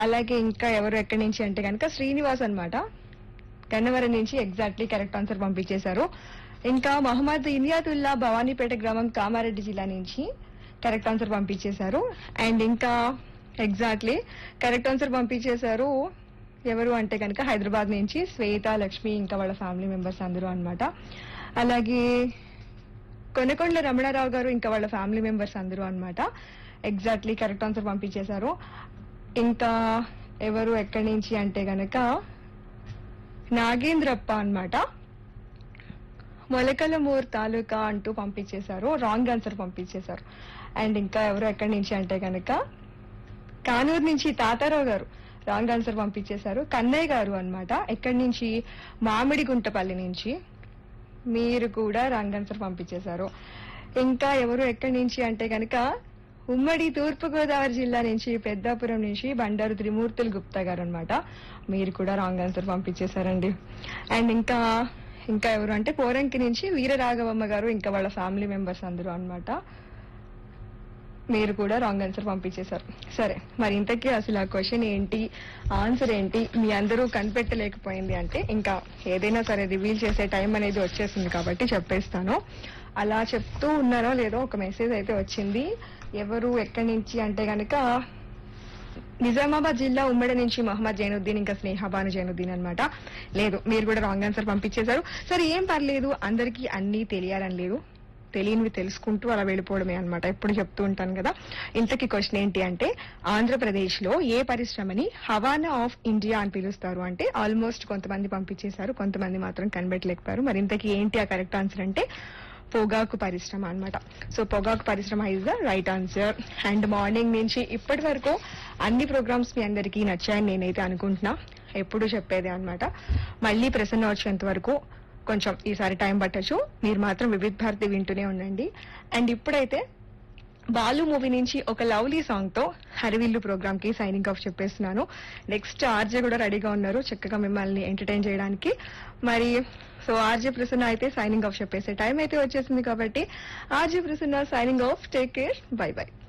అలాగే ఇంకా ఎవరు ఎక్కడి నుంచి అంటే కనుక శ్రీనివాస్ అన్నమాట గన్నవరం నుంచి ఎగ్జాక్ట్లీ కరెక్ట్ ఆన్సర్ పంపించేశారు ఇంకా మహమ్మద్ ఇనియాతుల్లా భవానీపేట గ్రామం కామారెడ్డి జిల్లా నుంచి కరెక్ట్ ఆన్సర్ పంపించేశారు అండ్ ఇంకా ఎగ్జాక్ట్లీ కరెక్ట్ ఆన్సర్ పంపించేశారు ఎవరు అంటే కనుక హైదరాబాద్ నుంచి శ్వేత లక్ష్మి ఇంకా వాళ్ళ ఫ్యామిలీ మెంబర్స్ అందరూ అన్నమాట అలాగే కొనకొండల రమణారావు గారు ఇంకా వాళ్ళ ఫ్యామిలీ మెంబర్స్ అందరూ అన్నమాట ఎగ్జాక్ట్లీ కరెక్ట్ ఆన్సర్ పంపించేశారు ఇంకా ఎవరు ఎక్కడి నుంచి అంటే గనక నాగేంద్రప్ప అన్నమాట మొలకలమూర్ తాలూకా అంటూ పంపించేశారు రాంగ్ ఆన్సర్ పంపించేశారు అండ్ ఇంకా ఎవరు ఎక్కడి నుంచి అంటే గనక కానూరు నుంచి తాతారావు గారు రాంగ్ ఆన్సర్ పంపించేశారు కన్నయ్య గారు అన్నమాట ఎక్కడి నుంచి మామిడి గుంటపల్లి నుంచి మీరు కూడా రాంగ్ ఆన్సర్ పంపించేశారు ఇంకా ఎవరు ఎక్కడి నుంచి అంటే కనుక ఉమ్మడి తూర్పు గోదావరి జిల్లా నుంచి పెద్దాపురం నుంచి బండారు త్రిమూర్తులు గుప్తా గారు అన్నమాట మీరు కూడా రాంగ్ ఆన్సర్ పంపించేశారండి అండ్ ఇంకా ఇంకా ఎవరు అంటే పోరంకి నుంచి వీరరాఘవమ్మ గారు ఇంకా వాళ్ళ ఫ్యామిలీ మెంబర్స్ అందరూ అన్నమాట మీరు కూడా రాంగ్ ఆన్సర్ పంపించేశారు సరే మరి ఇంతకీ అసలు ఆ క్వశ్చన్ ఏంటి ఆన్సర్ ఏంటి మీ అందరూ కనిపెట్టలేకపోయింది అంటే ఇంకా ఏదైనా సరే రివీల్ చేసే టైం అనేది వచ్చేసింది కాబట్టి చెప్పేస్తాను అలా చెప్తూ ఉన్నారో లేదో ఒక మెసేజ్ అయితే వచ్చింది ఎవరు ఎక్కడి నుంచి అంటే గనక నిజామాబాద్ జిల్లా ఉమ్మడి నుంచి మహమ్మద్ జైనుద్దీన్ ఇంకా స్నేహాబాను జైనుద్దీన్ అన్నమాట లేదు మీరు కూడా రాంగ్ ఆన్సర్ పంపించేశారు సరే ఏం పర్లేదు అందరికీ అన్నీ తెలియాలని లేదు తెలియనివి తెలుసుకుంటూ అలా వెళ్ళిపోవడమే అన్నమాట ఎప్పుడు చెప్తూ ఉంటాను కదా ఇంతకీ క్వశ్చన్ ఏంటి అంటే ఆంధ్రప్రదేశ్ లో ఏ పరిశ్రమని హవానా ఆఫ్ ఇండియా అని పిలుస్తారు అంటే ఆల్మోస్ట్ కొంతమంది పంపించేశారు కొంతమంది మాత్రం కనిపెట్టలేకపోయారు మరి ఇంతకీ ఏంటి ఆ కరెక్ట్ ఆన్సర్ అంటే పొగాకు పరిశ్రమ అన్నమాట సో పొగాకు పరిశ్రమ is the right answer and morning నుంచి ఇప్పటి వరకు అన్ని ప్రోగ్రామ్స్ మీ అందరికీ నచ్చాయని నేనైతే అనుకుంటున్నా ఎప్పుడు చెప్పేదే అన్నమాట మళ్ళీ ప్రసన్న వచ్చేంత వరకు కొంచెం ఈసారి టైం పట్టచ్చు మీరు మాత్రం వివిధ్ భారతి వింటూనే ఉండండి అండ్ ఇప్పుడైతే బాలు మూవీ నుంచి ఒక లవ్లీ సాంగ్ తో హరివిల్లు ప్రోగ్రామ్ కి సైనింగ్ ఆఫ్ చెప్పేస్తున్నాను నెక్స్ట్ ఆర్జే కూడా రెడీగా ఉన్నారు చక్కగా మిమ్మల్ని ఎంటర్టైన్ చేయడానికి మరి సో ఆర్జే ప్రసన్న అయితే సైనింగ్ ఆఫ్ చెప్పేసే టైం అయితే వచ్చేసింది కాబట్టి RJ Prasanna signing off take care bye by